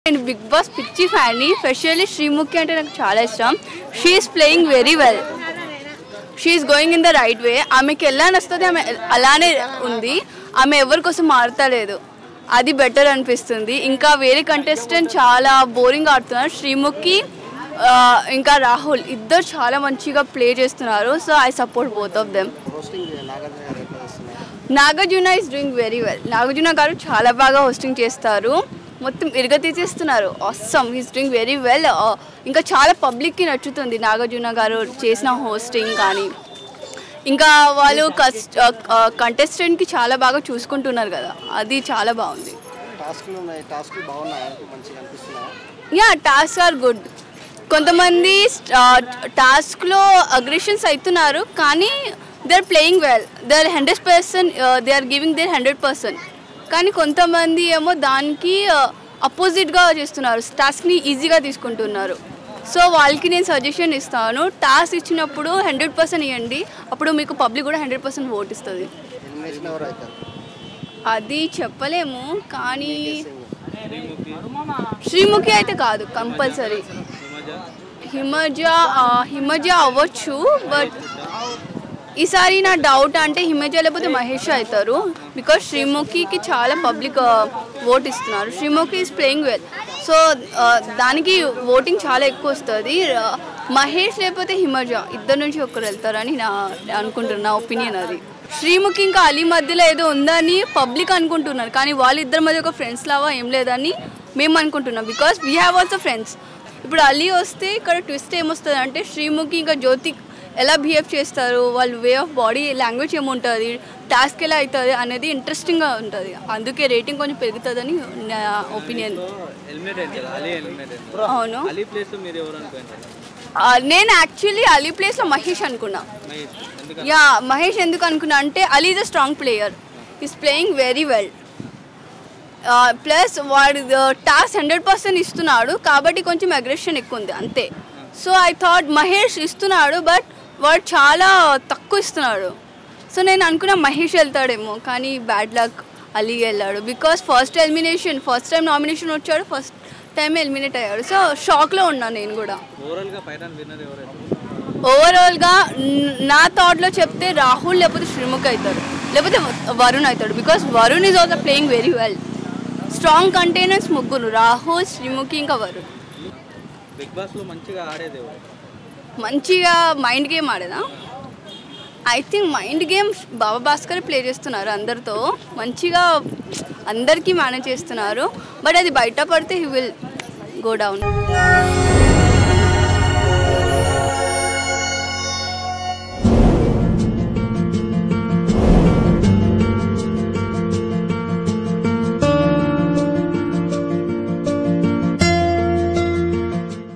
నేను big boss పిచ్చి ఫ్యాన్ని specially Sreemukhi అంటే నాకు చాలా ఇష్టం she's playing very well she's going in the right way ఆమెకి ఎలా వస్తుంది ఆమె అలానే ఉంది ఆమె ఎవరి కోసం మారతలేదు అది బెటర్ అనిపిస్తుంది ఇంకా వేరే కంటెస్టెంట్ చాలా బోరింగ్ ఆడుతున్నారు శ్రీముఖి ఆ, ఇంకా రాహుల్ ఇద్దరు చాలా మంచిగా ప్లే చేస్తున్నారు so I support both of them hosting Nagarjuna garu ఎట్లా చేస్తున్నారు Nagarjuna is doing very well Nagarjuna garu చాలా బాగా హోస్టింగ్ చేస్తారు మొత్తం ఇరగ తీసేస్తున్నారు awesome he's doing very well ఇంకా చాలా పబ్లిక్కి నచ్చుతుంది నాగార్జున గారు చేసిన హోస్టింగ్ కానీ ఇంకా వాళ్ళు కస్ట్ కంటెస్టెంట్కి చాలా బాగా చూసుకుంటున్నారు కదా అది చాలా బాగుంది టాస్క్లు ఉన్నాయి టాస్క్లు బాగున్నాయి మంచిగా అనిపిస్తున్నాయి యా టాస్క్ ఆర్ గుడ్ కొంతమంది టాస్క్లో అగ్రెషన్స్ అవుతున్నారు కానీ they are playing well they are hundred percent they are giving their hundred percent కానీ కొంతమంది ఏమో దానికి అపోజిట్గా చేస్తున్నారు టాస్క్ని ఈజీగా తీసుకుంటున్నారు సో వాళ్ళకి నేను సజెషన్ ఇస్తాను టాస్క్ ఇచ్చినప్పుడు హండ్రెడ్ పర్సెంట్ ఇవ్వండి అప్పుడు మీకు పబ్లిక్ కూడా హండ్రెడ్ పర్సెంట్ ఓట్ ఇస్తుంది ఎలిమినేషన్ ఎవరు అవుతారు అది చెప్పలేము కానీ శ్రీముఖి అయితే కాదు కంపల్సరీ హిమజ ఆ, హిమజ అవ్వచ్చు బట్ ఈసారి నా డౌట్ అంటే హిమజ లేకపోతే మహేష్ అవుతారు బికాస్ శ్రీముఖికి చాలా పబ్లిక్ ఓట్ ఇస్తున్నారు Sreemukhi is playing well so దానికి ఓటింగ్ చాలా ఎక్కువ వస్తుంది మహేష్ లేకపోతే హిమజ ఇద్దరు నుంచి ఒకరు వెళ్తారని నా అనుకుంటున్నా నా ఒపీనియన్ అది శ్రీముఖి ఇంకా అలీ మధ్యలో ఏదో ఉందని పబ్లిక్ అనుకుంటున్నారు కానీ వాళ్ళిద్దరి మధ్య ఒక ఫ్రెండ్స్ లాగా ఏం లేదని మేము అనుకుంటున్నాం because we have also friends ఇప్పుడు అలీ వస్తే ఇక్కడ ట్విస్ట్ ఏమొస్తుంది అంటే శ్రీముఖి ఇంకా జ్యోతి ఎలా బిహేవ్ చేస్తారు వాళ్ళ వే ఆఫ్ బాడీ లాంగ్వేజ్ ఏముంటుంది టాస్క్ ఎలా అవుతుంది అనేది ఇంట్రెస్టింగ్గా ఉంటుంది అందుకే రేటింగ్ కొంచెం పెరుగుతుందని నా ఒపీనియన్ ఎలిమినేట్ అయింది కదా అలీ ఎలిమినేట్ అయింది అవును అలీ ప్లేస్ లో మీరు ఎవరు అనుకోండి ఆ, నేను యాక్చువల్లీ అలీ ప్లేస్లో మహేష్ అనుకున్నా మహేష్ ఎందుకంటే యా మహేష్ ఎందుకు అనుకున్నా అంటే Ali is a strong player is playing very well plus వాడు టాస్క్ హండ్రెడ్ పర్సెంట్ ఇస్తున్నాడు కాబట్టి కొంచెం అగ్రెషన్ ఎక్కువ ఉంది అంతే సో ఐ థాట్ మహేష్ ఇస్తున్నాడు బట్ వాడు చాలా తక్కువ ఇస్తున్నాడు సో నేను అనుకున్నా మహేష్ వెళ్తాడేమో కానీ బ్యాడ్ లక్ అలీ వెళ్ళాడు because first elimination first time nomination వచ్చాడు ఫస్ట్ టైం ఎలిమినేట్ అయ్యాడు సో షాక్లో ఉన్నాను నేను కూడా ఓవరాల్ గా ఫైనల్ విన్నర్ ఎవరు ఓవరాల్గా న్- నా థాట్లో చెప్తే రాహుల్ లేకపోతే శ్రీముఖ్ అవుతాడు లేకపోతే వ- వరుణ్ అవుతాడు because Varun is also playing very well strong contenders ముగ్గురు రాహుల్ శ్రీముఖి ఇంకా వరుణ్ బిగ్ బాస్ లో మంచిగా ఆడేది ఎవరు మంచిగా మైండ్ గేమ్ ఆడేదా I think mind game Baba Bhaskar play చేస్తున్నారు అందరితో మంచిగా అందరికీ మేనేజ్ చేస్తున్నారు బట్ అది బయట పడితే హీ విల్ గో డౌన్